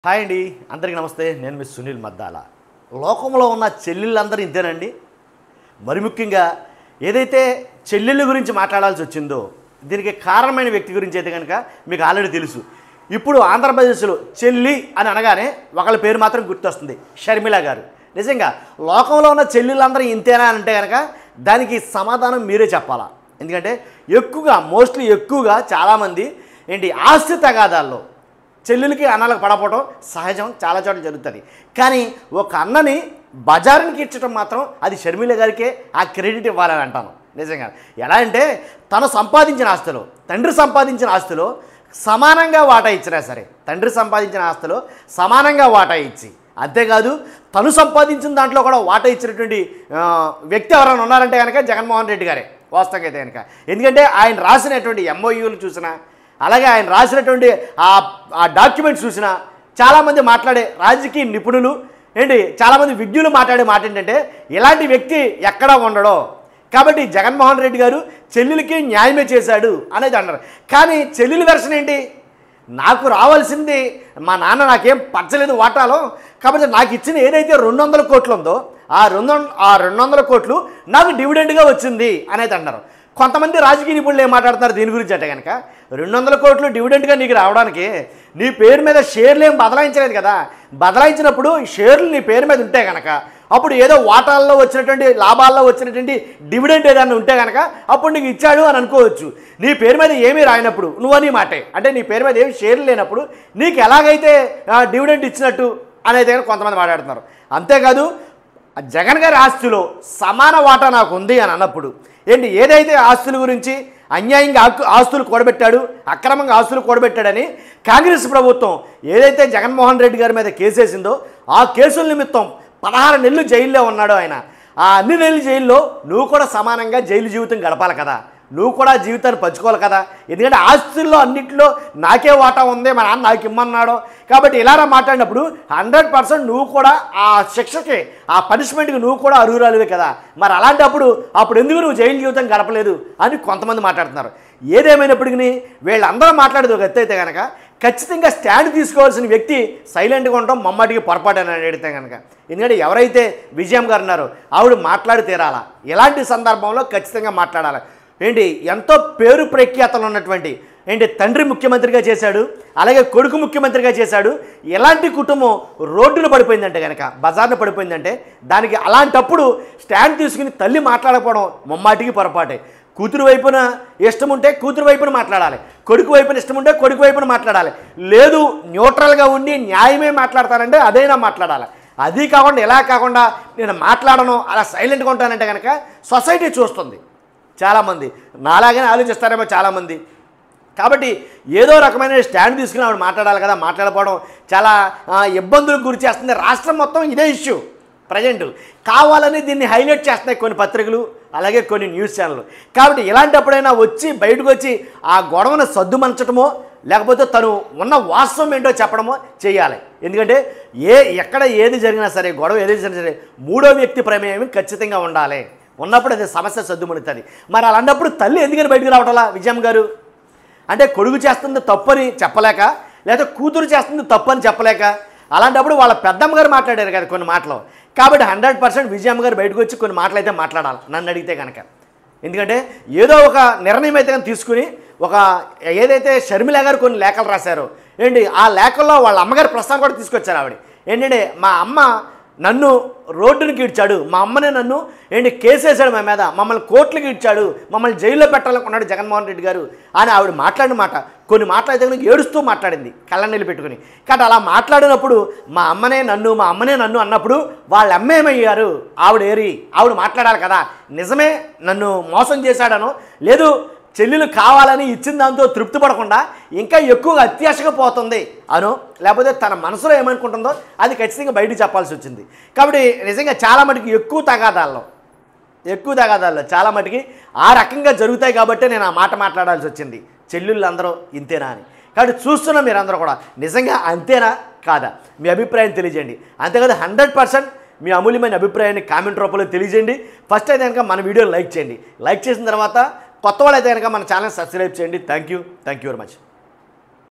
hi అండి అందరికీ నమస్తే నేను మీ సునీల్ మద్దాల లోకంలో ఉన్న చెల్లెళ్ళందరూ ఇంతేనండి మరి ముఖ్యంగా ఏదైతే చెల్లెళ్ళ గురించి మాట్లాడాల్సి వచ్చిందో దీనికి కారణమైన వ్యక్తి గురించి అయితే కనుక మీకు ఆల్రెడీ తెలుసు ఇప్పుడు ఆంధ్రప్రదేశ్లో చెల్లి అని అనగానే ఒకళ్ళ పేరు మాత్రం గుర్తొస్తుంది షర్మిల గారు నిజంగా లోకంలో ఉన్న చెల్లెళ్ళందరూ ఇంతేనా అని అంటే కనుక దానికి సమాధానం మీరే చెప్పాలా ఎందుకంటే ఎక్కువగా మోస్ట్లీ ఎక్కువగా చాలామంది ఏంటి ఆస్తి తగాదాల్లో చెల్లెలకి అన్నలకు పడపోవడం సహజం చాలా చోట్ల జరుగుతుంది కానీ ఒక అన్నని బజారునికి ఇచ్చడం మాత్రం అది షర్మిల గారికే ఆ క్రెడిట్ ఇవ్వాలని అంటాను నిజంగా ఎలా అంటే తను సంపాదించిన ఆస్తిలో తండ్రి సంపాదించిన ఆస్తిలో సమానంగా వాటా ఇచ్చినా సరే తండ్రి సంపాదించిన ఆస్తిలో సమానంగా వాటా ఇచ్చి అంతేకాదు తను సంపాదించిన దాంట్లో కూడా వాటా ఇచ్చినటువంటి ఆ, వ్యక్తి ఎవరైనా ఉన్నారంటే కనుక జగన్మోహన్ రెడ్డి గారే వాస్తవంగా అయితే కనుక ఎందుకంటే ఆయన రాసినటువంటి ఎంఓయూలు చూసినా అలాగే ఆయన రాసినటువంటి ఆ ఆ డాక్యుమెంట్స్ చూసినా చాలామంది మాట్లాడే రాజకీయ నిపుణులు ఏంటి చాలామంది విజ్ఞులు మాట్లాడే మాట ఏంటంటే ఇలాంటి వ్యక్తి ఎక్కడా ఉండడో కాబట్టి జగన్మోహన్ రెడ్డి గారు చెల్లెలకి న్యాయమే చేశాడు అనేది అన్నారు కానీ చెల్లెలి వెర్షన్ ఏంటి నాకు రావాల్సింది మా నాన్న నాకేం పచ్చలేదు వాటాలో కాబట్టి నాకు ఇచ్చిన ఏదైతే రెండు వందల కోట్లు ఉందో ఆ రెండు వం- ఆ రెండు వందల కోట్లు నాకు డివిడెండ్గా వచ్చింది అనేది అన్నారు కొంతమంది రాజకీయ నిపుణులు ఏం మాట్లాడుతున్నారు దీని గురించి అంటే కనుక రెండు వందల కోట్లు డివిడెంట్గా నీకు రావడానికి నీ పేరు మీద షేర్లు ఏం బదలాయించలేదు కదా బదలాయించినప్పుడు ఈ షేర్లు నీ పేరు మీద ఉంటే కనుక అప్పుడు ఏదో వాటాల్లో వచ్చినటువంటి లాభాల్లో వచ్చినటువంటి డివిడెంట్ ఏదైనా ఉంటే కనుక అప్పుడు నీకు ఇచ్చాడు అని అనుకోవచ్చు నీ పేరు మీద ఏమీ రాయినప్పుడు నువ్వని మాటే అంటే నీ పేరు మీద ఏమి షేర్లు లేనప్పుడు నీకు ఎలాగైతే డివిడెంట్ ఇచ్చినట్టు అనేది కనుక కొంతమంది మాట్లాడుతున్నారు అంతేకాదు ఆ జగన్ గారి ఆస్తిలో సమాన వాటా నాకు ఉంది అని అన్నప్పుడు ఏంటి ఏదైతే ఆస్తుల గురించి అన్యాయంగా ఆకు- ఆస్తులు కూడబెట్టాడు అక్రమంగా ఆస్తులు కూడబెట్టాడని కాంగ్రెస్ ప్రభుత్వం ఏదైతే జగన్మోహన్ రెడ్డి గారి మీద కేసేసిందో ఆ కేసుల నిమిత్తం పదహారు నెలలు జైల్లో ఉన్నాడు ఆయన ఆ అన్ని నెలలు జైల్లో నువ్వు కూడా సమానంగా జైలు జీవితం గడపాలి కదా నువ్వు కూడా జీవితాన్ని పంచుకోవాలి కదా ఎందుకంటే ఆస్తుల్లో అన్నింటిలో నాకే వాటా ఉంది మా నాన్న నాకు ఇమ్మన్నాడు కాబట్టి ఇలారా మాట్లాడినప్పుడు హండ్రెడ్ పర్సెంట్ నువ్వు కూడా ఆ శిక్షకి ఆ పనిష్మెంట్కి నువ్వు కూడా అర్హురాలివే కదా మరి అలాంటప్పుడు అప్పుడు ఎందుకు నువ్వు జైలు జీవితం గడపలేదు అని కొంతమంది మాట్లాడుతున్నారు ఏదేమైనప్పటికీ వీళ్ళందరూ మాట్లాడేది ఒక ఎత్తు అయితే కనుక ఖచ్చితంగా స్టాండ్ తీసుకోవాల్సిన వ్యక్తి సైలెంట్గా ఉండటం మమ్మటికి పొరపాటు అని అడిగితే కనుక ఎందుకంటే ఎవరైతే విజయం గారు ఉన్నారో ఆవిడ మాట్లాడి తీరాలా ఎలాంటి సందర్భంలో ఖచ్చితంగా మాట్లాడాలి ఏంటి ఎంతో పేరు ప్రఖ్యాతలు ఉన్నటువంటి ఏంటి తండ్రి ముఖ్యమంత్రిగా చేశాడు అలాగే కొడుకు ముఖ్యమంత్రిగా చేశాడు ఎలాంటి కుటుంబం రోడ్డున పడిపోయిందంటే కనుక బజార్న పడిపోయిందంటే దానికి అలాంటప్పుడు స్టాండ్ తీసుకుని తల్లి మాట్లాడకపోవడం ముమ్మాటికి పొరపాటే కూతురు వైపున ఇష్టం ఉంటే కూతురు వైపున మాట్లాడాలి కొడుకు వైపున ఇష్టం ఉంటే కొడుకు వైపున మాట్లాడాలి లేదు న్యూట్రల్గా ఉండి న్యాయమే మాట్లాడతానంటే అదైనా మాట్లాడాలి అది కాకుండా ఎలా కాకుండా నేను మాట్లాడను అలా సైలెంట్గా ఉంటానంటే కనుక సొసైటీ చూస్తుంది చాలామంది నాలాగానే ఆలోచిస్తారేమో చాలామంది కాబట్టి ఏదో రకమైన స్టాండ్ తీసుకుని ఆవిడ మాట్లాడాలి కదా మాట్లాడకపోవడం చాలా ఆ, ఇబ్బందులకు గురి చేస్తుంది రాష్ట్రం మొత్తం ఇదే ఇష్యూ ప్రజెంట్ కావాలని దీన్ని హైలైట్ చేస్తున్నాయి కొన్ని పత్రికలు అలాగే కొన్ని న్యూస్ ఛానళ్ళు కాబట్టి ఇలాంటప్పుడైనా వచ్చి బయటకు వచ్చి ఆ గొడవను సర్దుమనచటమో లేకపోతే తను ఉన్న వాస్తవం ఏంటో చెప్పడమో చేయాలి ఎందుకంటే ఏ ఎక్కడ ఏది జరిగినా సరే గొడవ ఏది జరిగినా సరే మూడో వ్యక్తి ప్రమేయం ఖచ్చితంగా ఉండాలి ఉన్నప్పుడు అది సమస్య సర్దుమణుతుంది మరి అలాంటప్పుడు తల్లి ఎందుకని బయటకు రావటంలా విజయం గారు అంటే కొడుకు చేస్తుంది తప్పని చెప్పలేక లేదా కూతురు చేస్తుంది తప్పని చెప్పలేక అలాంటప్పుడు వాళ్ళ పెద్దమ్మ గారు మాట్లాడారు కదా కొన్ని మాటలు కాబట్టి హండ్రెడ్ పర్సెంట్ విజయమ్మ గారు బయటకు వచ్చి కొన్ని మాటలు అయితే మాట్లాడాలి నన్ను అడిగితే కనుక ఎందుకంటే ఏదో ఒక నిర్ణయం అయితే కనుక తీసుకుని ఒక ఏదైతే షర్మిల గారు కొన్ని లేఖలు రాశారో ఏంటి ఆ లేఖల్లో వాళ్ళ అమ్మగారి ప్రస్తావన కూడా తీసుకొచ్చారు ఆవిడ ఏంటంటే మా అమ్మ నన్ను రోడ్డునికి ఇడ్చాడు మా అమ్మనే నన్ను ఏంటి కేసేసాడు మా మీద మమ్మల్ని కోర్టులకు ఇడ్చాడు మమ్మల్ని జైల్లో పెట్టాలనుకున్నాడు జగన్మోహన్ రెడ్డి గారు అని ఆవిడ మాట్లాడిన మాట కొన్ని మాట్లాడితే కనుక ఏడుస్తూ మాట్లాడింది కళ్ళనీళ్ళు పెట్టుకుని కాబట్టి అలా మాట్లాడినప్పుడు మా అమ్మనే నన్ను మా అమ్మనే నన్ను అన్నప్పుడు వాళ్ళ అమ్మ ఏమయ్యారు ఆవిడ ఏరి ఆవిడ మాట్లాడాలి కదా నిజమే నన్ను మోసం చేశాడనో లేదు చెల్లెలు కావాలని ఇచ్చిన దాంతో తృప్తి పడకుండా ఇంకా ఎక్కువగా అత్యాశగా పోతుంది అను లేకపోతే తన మనసులో ఏమనుకుంటుందో అది ఖచ్చితంగా బయటకు చెప్పాల్సి వచ్చింది కాబట్టి నిజంగా చాలా మటుకు ఎక్కువ తగాదాల్లో ఎక్కువ తగాదాల్లో చాలా మటుకి ఆ రకంగా జరుగుతాయి కాబట్టి నేను ఆ మాట మాట్లాడాల్సి వచ్చింది చెల్లెళ్ళు అందరూ ఇంతేనా అని కాబట్టి చూస్తున్న మీరందరూ కూడా నిజంగా అంతేనా కాదా మీ అభిప్రాయం తెలియజేయండి అంతేకాదు హండ్రెడ్ పర్సెంట్ మీ అమూల్యమైన అభిప్రాయాన్ని కామెంట్ రూపంలో తెలియజేయండి ఫస్ట్ అయితే కనుక మన వీడియోని లైక్ చేయండి లైక్ చేసిన తర్వాత కొత్త వాళ్ళు అయితే కనుక మన ఛానల్ సబ్స్క్రైబ్ చేయండి thank you thank you very much